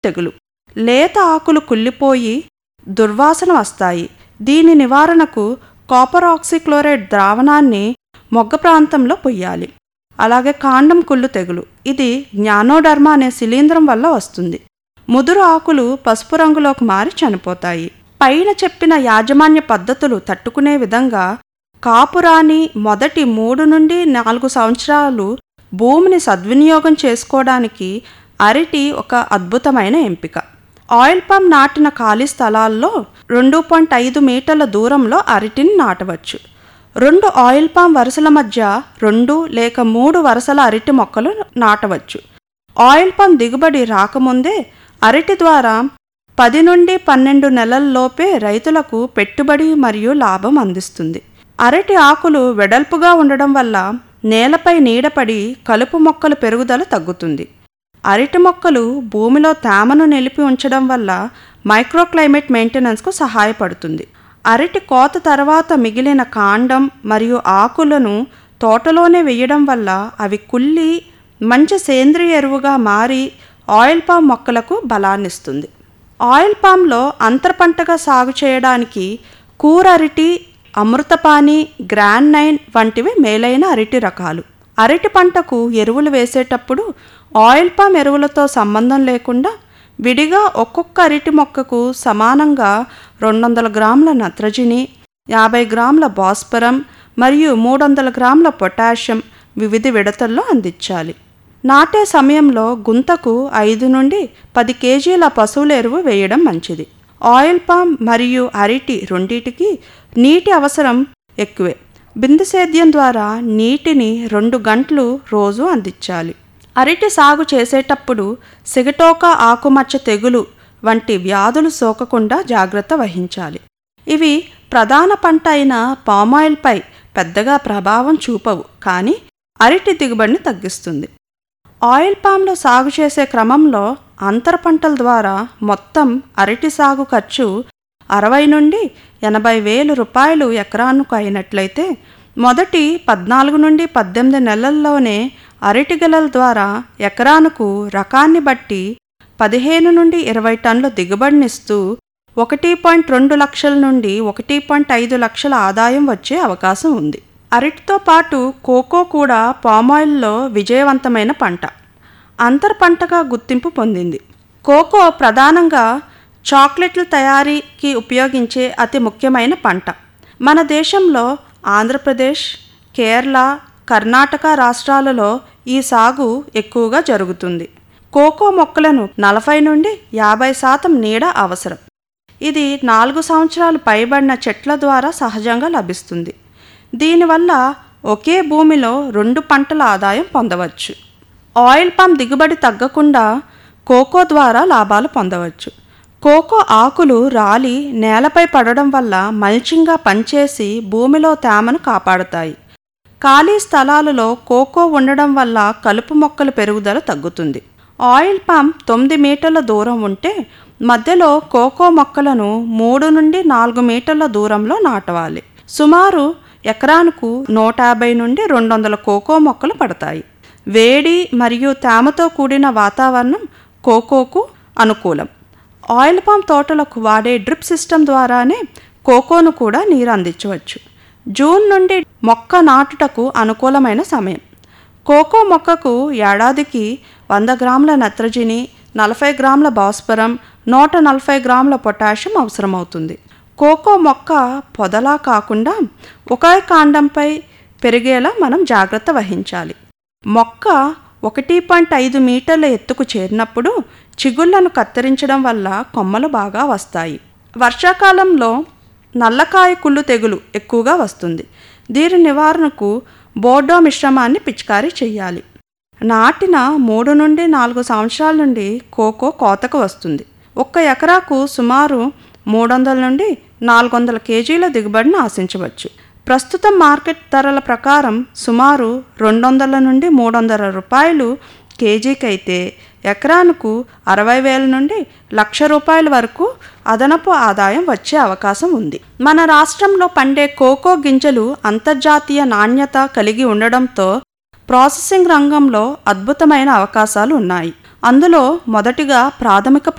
తెగులు లేత ఆకులు కుళ్ళిపోయి దుర్వాసన వస్తాయి దీని నివారణకు కాపర్ ఆక్సిక్లోరైడ్ ద్రావణాన్ని మొగ్గ ప్రాంతంలో పొయ్యాలి అలాగే కాండం కుళ్ళు తెగులు ఇది జ్ఞానోడర్మా అనే శిలీంధ్రం వల్ల వస్తుంది ముదురు ఆకులు పసుపు రంగులోకి మారి చనిపోతాయి పైన చెప్పిన యాజమాన్య పద్ధతులు తట్టుకునే విధంగా కాపురాని మొదటి మూడు నుండి నాలుగు సంవత్సరాలు భూమిని సద్వినియోగం చేసుకోవడానికి అరటి ఒక అద్భుతమైన ఎంపిక ఆయిల్ పామ్ నాటిన ఖాళీ స్థలాల్లో రెండు పాయింట్ ఐదు మీటర్ల దూరంలో అరటిని నాటవచ్చు రెండు ఆయిల్ పామ్ వరుసల మధ్య రెండు లేక మూడు వరుసల అరటి మొక్కలు నాటవచ్చు ఆయిల్ పామ్ దిగుబడి రాకముందే అరటి ద్వారా పది నుండి పన్నెండు నెలల్లోపే రైతులకు పెట్టుబడి మరియు లాభం అందిస్తుంది అరటి ఆకులు వెడల్పుగా ఉండడం వల్ల నేలపై నీడపడి కలుపు మొక్కల పెరుగుదల తగ్గుతుంది అరటి మొక్కలు భూమిలో తేమను నిలిపి ఉంచడం వల్ల మైక్రోక్లైమేట్ మెయింటెనెన్స్కు సహాయపడుతుంది అరటి కోత తర్వాత మిగిలిన కాండం మరియు ఆకులను తోటలోనే వేయడం వల్ల అవి కుళ్ళి మంచి సేంద్రియ ఎరువుగా మారి ఆయిల్ పామ్ మొక్కలకు బలాన్నిస్తుంది ఆయిల్ పామ్లో అంతర పంటగా సాగు చేయడానికి కూర అరటి అమృతపాని గ్రాండ్ నైన్ వంటివి మేలైన అరటి రకాలు అరటి పంటకు ఎరువులు వేసేటప్పుడు ఆయిల్ పామ్ ఎరువులతో సంబంధం లేకుండా విడిగా ఒక్కొక్క అరటి మొక్కకు సమానంగా రెండు వందల గ్రాముల నత్రజని యాభై గ్రాముల భాస్వరం మరియు మూడు వందల గ్రాముల పొటాషియం వివిధ విడతల్లో అందించాలి నాటే సమయంలో గుంతకు ఐదు నుండి పది కేజీల పశువుల ఎరువు వేయడం మంచిది ఆయిల్ పామ్ మరియు అరటి రెండింటికి నీటి అవసరం ఎక్కువే బిందు సేద్యం ద్వారా నీటిని రెండు గంటలు రోజు అందించాలి అరటి సాగు చేసేటప్పుడు సిగటోక ఆకుమచ్చ తెగులు వంటి వ్యాధులు సోకకుండా జాగ్రత్త వహించాలి ఇవి ప్రధాన పంట అయిన పామాయిల్పై పెద్దగా ప్రభావం చూపవు కానీ అరటి దిగుబడిని తగ్గిస్తుంది ఆయిల్ పామ్లో సాగు చేసే క్రమంలో అంతర పంటల ద్వారా మొత్తం అరటి సాగు ఖర్చు అరవై నుండి ఎనభై వేలు రూపాయలు ఎకరానికి అయినట్లయితే మొదటి పద్నాలుగు నుండి పద్దెనిమిది నెలల్లోనే అరటి గెలల ద్వారా ఎకరానికి రకాన్ని బట్టి పదిహేను నుండి ఇరవై టన్నుల దిగుబడినిస్తూ ఒకటి పాయింట్ రెండు లక్షల నుండి ఒకటి పాయింట్ ఐదు లక్షల ఆదాయం వచ్చే అవకాశం ఉంది అరటితో పాటు కోకో కూడా పామాయిల్లో విజయవంతమైన పంట అంతర్ పంటగా గుర్తింపు పొందింది కోకో ప్రధానంగా చాక్లెట్ల తయారీకి ఉపయోగించే అతి ముఖ్యమైన పంట మన దేశంలో ఆంధ్రప్రదేశ్ కేరళ కర్ణాటక రాష్ట్రాలలో ఈ సాగు ఎక్కువగా జరుగుతుంది కోకో మొక్కలను నలభై నుండి యాభై శాతం నీడ అవసరం ఇది నాలుగు సంవత్సరాలు పైబడిన చెట్ల ద్వారా సహజంగా లభిస్తుంది దీనివల్ల ఒకే భూమిలో రెండు పంటల ఆదాయం పొందవచ్చు ఆయిల్ పామ్ దిగుబడి తగ్గకుండా కోకో ద్వారా లాభాలు పొందవచ్చు కోకో ఆకులు రాలి నేలపై పడడం వల్ల మల్చింగ్గా పనిచేసి భూమిలో తేమను కాపాడుతాయి ఖాళీ స్థలాలలో కోకో ఉండడం వల్ల కలుపు మొక్కల పెరుగుదల తగ్గుతుంది ఆయిల్ పామ్ తొమ్మిది మీటర్ల దూరం ఉంటే మధ్యలో కోకో మొక్కలను మూడు నుండి నాలుగు మీటర్ల దూరంలో నాటవాలి సుమారు ఎకరానికి నూట యాభై నుండి రెండు వందల కోకో మొక్కలు పడతాయి వేడి మరియు తేమతో కూడిన వాతావరణం కోకోకు అనుకూలం ఆయిల్ పామ్ తోటలకు వాడే డ్రిప్ సిస్టమ్ ద్వారానే కోకోను కూడా నీరు అందించవచ్చు జూన్ నుండి మొక్క నాటుటకు అనుకూలమైన సమయం కోకో మొక్కకు ఏడాదికి వంద గ్రాముల నత్రజని నలభై గ్రాముల భాస్వరం నూట నలభై గ్రాముల పొటాషియం అవసరమవుతుంది కోకో మొక్క పొదలా కాకుండా ఒకే కాండంపై పెరిగేలా మనం జాగ్రత్త వహించాలి మొక్క ఒకటి పాయింట్ ఐదు మీటర్ల ఎత్తుకు చేరినప్పుడు చిగుళ్లను కత్తిరించడం వల్ల కొమ్మలు బాగా వస్తాయి వర్షాకాలంలో నల్లకాయ కుళ్ళు తెగులు ఎక్కువగా వస్తుంది దీని నివారణకు బోర్డో మిశ్రమాన్ని పిచికారీ చేయాలి నాటిన మూడు నుండి నాలుగు సంవత్సరాల నుండి కోకో కోతకు వస్తుంది ఒక్క ఎకరాకు సుమారు మూడు వందల నుండి నాలుగు వందల కేజీల దిగుబడిని ఆశించవచ్చు ప్రస్తుతం మార్కెట్ ధరల ప్రకారం సుమారు రెండు వందల నుండి మూడు వందల రూపాయలు కేజీకి అయితే ఎకరానికి అరవై వేల నుండి లక్ష రూపాయల వరకు అదనపు ఆదాయం వచ్చే అవకాశం ఉంది మన రాష్ట్రంలో పండే కోకో గింజలు అంతర్జాతీయ నాణ్యత కలిగి ఉండడంతో ప్రాసెసింగ్ రంగంలో అద్భుతమైన అవకాశాలు ఉన్నాయి అందులో మొదటిగా ప్రాథమిక